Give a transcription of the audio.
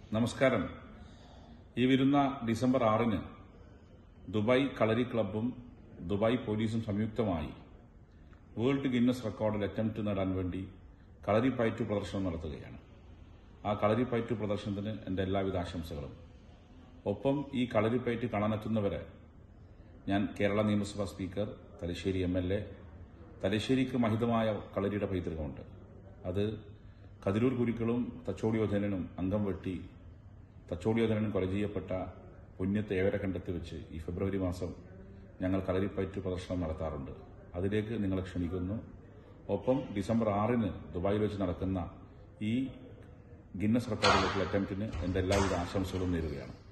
നമസ്കാരം ഈ വരുന്ന ഡിസംബർ ആറിന് ദുബായ് കളരി ക്ലബും ദുബായ് പോലീസും സംയുക്തമായി വേൾഡ് ഗിന്നസ് റെക്കോർഡിൽ അറ്റംപ്റ്റ് നേടാൻ വേണ്ടി കളരി പയറ്റു പ്രദർശനം നടത്തുകയാണ് ആ കളരി പയറ്റു പ്രദർശനത്തിന് എന്റെ എല്ലാവിധ ആശംസകളും ഒപ്പം ഈ കളരിപ്പയറ്റ് കാണാനെത്തുന്നവരെ ഞാൻ കേരള നിയമസഭാ speaker Thalassery M L A തലശ്ശേരിക്ക് മഹിതമായ കളരിയുടെ പൈതൃകമുണ്ട് അത് കതിരൂർ കുരുക്കളും തച്ചോടിയോധനനും അംഗം വെട്ടി തച്ചോടിയോധനനും കൊല ചെയ്യപ്പെട്ട പുണ്യത്തെ ഏവരെ കണ്ടെത്തി വെച്ച് ഈ ഫെബ്രുവരി മാസം ഞങ്ങൾ കളരിപ്പയറ്റ് പ്രദർശനം നടത്താറുണ്ട് അതിലേക്ക് നിങ്ങളെ ക്ഷണിക്കുന്നു ഒപ്പം ഡിസംബർ ആറിന് ദുബായിൽ വെച്ച് നടക്കുന്ന ഈ ഗിന്നസ് റെക്കോർഡിലേക്കുള്ള അറ്റംപ്റ്റിന് എന്റെ എല്ലാവിധ ആശംസകളും നേരുകയാണ്